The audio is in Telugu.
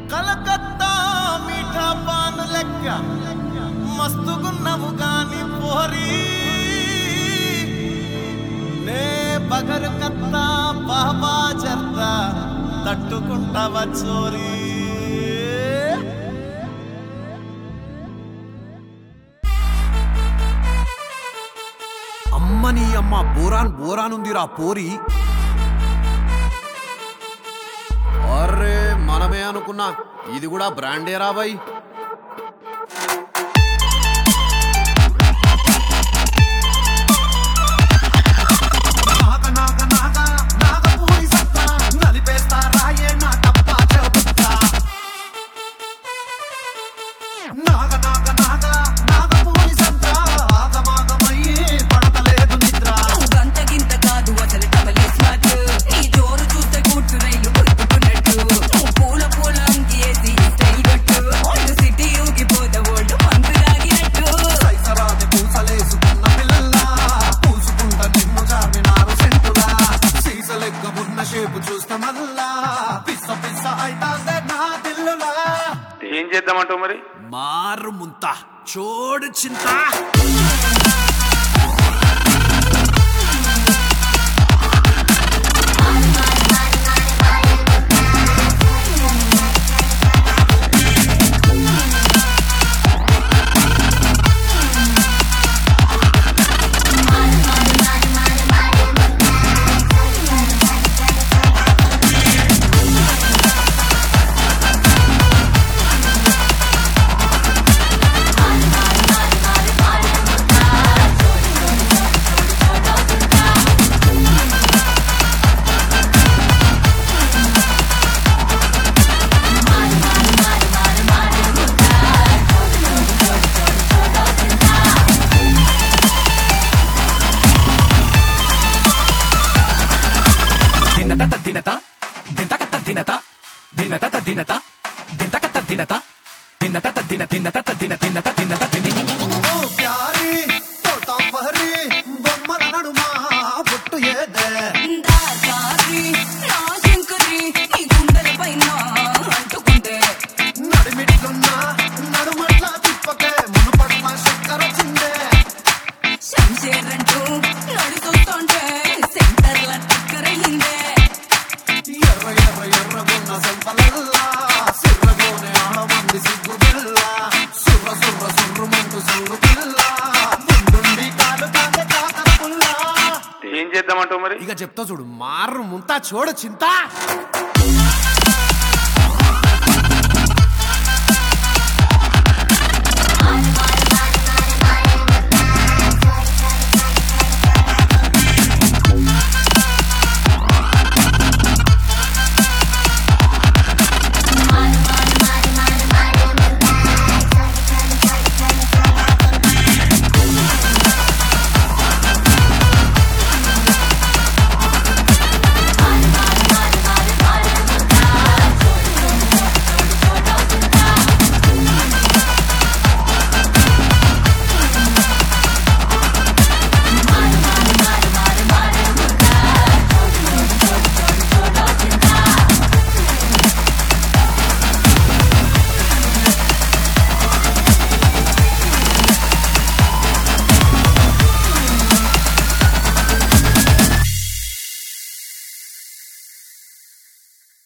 కలకత్తా మీఠా పాన్ లెక్క మస్తుగున్నవు గాని పోరి నే బగరు కత్తా బాబా జర్దా తట్టుకుంటావా చోరీ అమ్మని అమ్మ బోరాన్ బోరాన్ ఉందిరా పోరి అరే మనమే అనుకున్నా ఇది కూడా బ్రాండే రాబాయ్ నాగ నాగ నాగ నాగ పూరి సత్తా నలిపేస్తా రాయే నా తప్ప చెబుతా నాగ నాగ నాగ నాగ పూరి సత్తా ఆగమాగమయ్యి పడతలేదు నిద్ర గంట గింత కాదు అసలు డబల్ స్మార్ట్ ఈ జోరు చూస్తే కూర్చు రైలు కొట్టుకున్నట్టు పూల పూల అంగి వేసి స్టైల్ కొట్టు ఓల్డ్ సిటీ ఊగిపోతే ఓల్డ్ మందు తాగినట్టు సైసరాది పూసలేసుకున్న పిల్లల్లా పూసుకుంట నిన్ను జామినారు సెంటులా సీసలెక్క ఉన్న షేపు చూస్తే మల్లా పిస్స పిస్స అయితాందే నా తిల్లులా ఏం చేద్దామంటావు మరి మారు ముంత చోడు చింత దినత దినత దినత దినత దినత దినత దినత దినత దినత దిన దినత దిన దినత దినత దిని ఓ ప్యారి తోటంబరి బొమ్మల నడుమా పుట్టు ఏదే దారి నా శంకరి నీ గుండెల పైన అంటుకుంటే నడిమిట్లున్నా నడుమట్ల తిప్పకే మునుపట్ల చక్కెర చిందే శంషేర్ అంటూ నడుస్తుంటే సెంటర్ల టక్కరయిందే ఎర్ర ఎర్ర ఎర్రగున్న సంపలల్లా సిర్రగోనే ఆడమంది సిగ్గు బిల్ల సుర్ర సుర్ర సుర్రుమంటూ సుర్రు పిల్ల ముందుండి కాలు కాదే కాకర పుల్లా ఏం చేద్దామంటావు మరి ఇక చెప్తా చూడు మారు ముంత చోడు చింత